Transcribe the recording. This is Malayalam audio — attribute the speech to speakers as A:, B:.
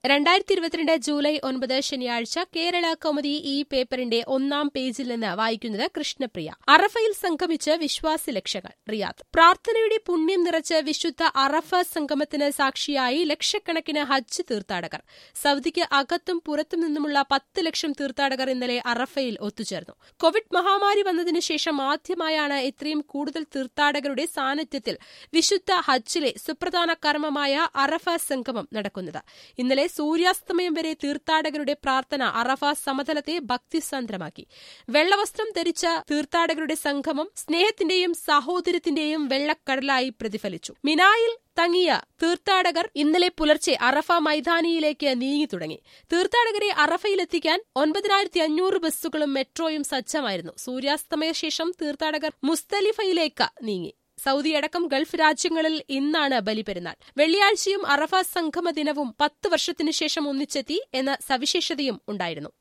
A: രണ്ടായിരത്തി ഇരുപത്തിരണ്ട് ജൂലൈ ഒൻപത് ശനിയാഴ്ച കേരള കൗമുദി ഈ പേപ്പറിന്റെ ഒന്നാം പേജിൽ നിന്ന് വായിക്കുന്നത് കൃഷ്ണപ്രിയ അറഫയിൽ സംഗമിച്ച് വിശ്വാസി ലക്ഷങ്ങൾ റിയാദ് പ്രാർത്ഥനയുടെ പുണ്യം നിറച്ച് വിശുദ്ധ അറഫ സംഗമത്തിന് സാക്ഷിയായി ലക്ഷക്കണക്കിന് ഹജ്ജ് തീർത്ഥാടകർ സൗദിക്ക് അകത്തും പുറത്തും നിന്നുമുള്ള പത്ത് ലക്ഷം തീർത്ഥാടകർ ഇന്നലെ അറഫയിൽ ഒത്തുചേർന്നു കോവിഡ് മഹാമാരി വന്നതിനു ശേഷം ആദ്യമായാണ് ഇത്രയും കൂടുതൽ തീർത്ഥാടകരുടെ സാന്നിധ്യത്തിൽ വിശുദ്ധ ഹജ്ജിലെ സുപ്രധാന കർമ്മമായ അറഫ സംഗമം നടക്കുന്നത് ഇന്നലെ സൂര്യാസ്തമയം വരെ തീർത്ഥാടകരുടെ പ്രാർത്ഥന അറഫ സമതലത്തെ ഭക്തിസാന്ദ്രമാക്കി വെള്ളവസ്ത്രം ധരിച്ച തീർത്ഥാടകരുടെ സംഗമം സ്നേഹത്തിന്റെയും സഹോദര്യത്തിന്റെയും വെള്ളക്കടലായി പ്രതിഫലിച്ചു മിനായിൽ തങ്ങിയ തീർത്ഥാടകർ ഇന്നലെ പുലർച്ചെ അറഫ മൈതാനിയിലേക്ക് നീങ്ങി തുടങ്ങി തീർത്ഥാടകരെ അറഫയിലെത്തിക്കാൻ ഒൻപതിനായിരത്തി അഞ്ഞൂറ് ബസ്സുകളും മെട്രോയും സജ്ജമായിരുന്നു സൂര്യാസ്തമയ ശേഷം തീർത്ഥാടകർ മുസ്തലിഫയിലേക്ക് നീങ്ങി സൗദിയടക്കം ഗൾഫ് രാജ്യങ്ങളിൽ ഇന്നാണ് ബലിപെരുന്നാൾ വെള്ളിയാഴ്ചയും അറഫ സംഗമ ദിനവും പത്ത് വർഷത്തിനു ശേഷം ഒന്നിച്ചെത്തി എന്ന സവിശേഷതയും ഉണ്ടായിരുന്നു